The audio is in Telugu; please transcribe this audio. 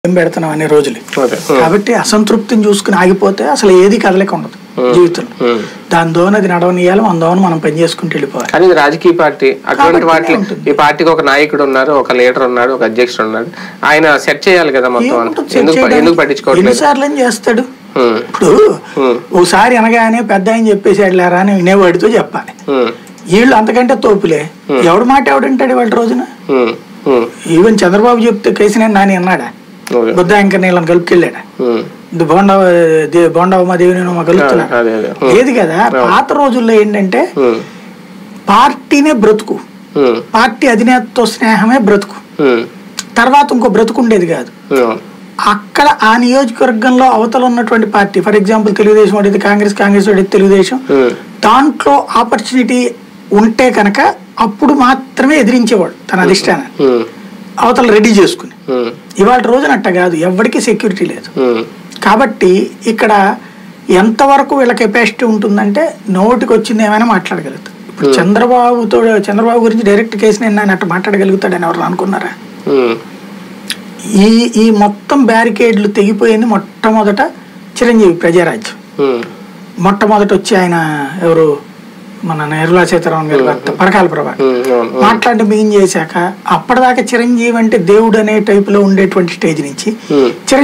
ఏం పెడుతున్నాం అనే రోజులు అదే కాబట్టి అసంతృప్తిని చూసుకుని ఆగిపోతే అసలు ఏది కదలేక ఉండదు జీవితంలో ఉమ్. దాని దోన అది నడవనియాలి మన దోన మనం పని చేసుకుంటూ వెళ్ళిపోవాలి కానీ ఇది రాజకీయ పార్టీ అటువంటి కాబట్టి వాటి ఉంటుంది. ఈ పార్టీకి ఒక నాయకుడు ఉన్నారు ఒక లీడర్ ఉన్నాడు ఒక అధ్యక్షుడు ఉన్నాడు ఆయన సెట్ చేయాలి కదా మొత్తం అంతా. ఏముంటుంది ఎందుకు చేయడానికి? ఎందుకు పట్టించుకోవట్లేదు ఎన్నిసార్లు ఏం చేస్తాడు ఉమ్, ఇప్పుడు ఉమ్, ఒకసారి అనగానే పెద్ద ఆయన చెప్పేసాడు లేరా అని వినేవాడితో చెప్పాలి ఉమ్, వీళ్ళు అంతకంటే తోపులే ఎవడు మాట ఎవడంటాడు వాళ్ళ రోజున ఉమ్, ఉమ్, ఈవెన్ చంద్రబాబు చెప్తే కేసినేని నాని అన్నాడా ఓకే. బుద్ధ ఇంకా నీళ్ళని కలుపుకెళ్ళాడా ఉమ్, ఇది బోండా దే- బోండావమ్మ దేవిని మా కలుపుతున్నా అదే అదే ఉమ్, లేదు కదా పాత రోజుల్లో ఏంటంటే ఉమ్, పార్టీనే బ్రతుకు ఉమ్, పార్టీ అధినేతతో స్నేహమే బ్రతుకు ఉమ్, తర్వాత ఇంకో బ్రతుకు ఉండేది కాదు ఉమ్, అక్కడ ఆ నియోజకవర్గంలో అవతల ఉన్నటువంటి పార్టీ ఫర్ ఎగ్జాంపుల్ తెలుగుదేశం వాడితే కాంగ్రెస్ కాంగ్రెస్ వాడితే తెలుగుదేశం ఉమ్, దాంట్లో ఆపర్చునిటీ ఉంటే కనుక అప్పుడు మాత్రమే ఎదిరించేవాడు తన అధిష్టానాన్ని ఉమ్, అవతల రెడీ చేసుకుని ఉమ్, ఇవాళ రోజున అట్ట కాదు ఎవరికి సెక్యూరిటీ లేదు ఉమ్, కాబట్టి ఇక్కడ ఎంతవరకు వీళ్ళ కెపాసిటీ ఉంటుందంటే నోటికి వచ్చింది ఏమైనా మాట్లాడగలుగుతారు ఇప్పుడు చంద్రబాబుతో చంద్రబాబు గురించి డైరెక్ట్ కేసు నేను ఆయన అట్ట మాట్లాడగలుగుతాడని ఎవరు అనుకున్నారా ఉమ్, ఈ ఈ మొత్తం బ్యారికేడ్లు తెగిపోయింది మొట్టమొదట చిరంజీవి ప్రజారాజ్యం ఉమ్, మొట్టమొదట వచ్చి ఆయన ఎవరు మన నిర్మలా సీతారామన్ గారి భర్త పరకాల ప్రభా ఉమ్, అవును, ఉమ్, మాట్లాడి బిగిన్ చేశాక అప్పటిదాకా చిరంజీవి అంటే దేవుడు అనే టైపులో ఉండేటువంటి స్టేజ్ నుంచి ఉమ్. చిరంజీవి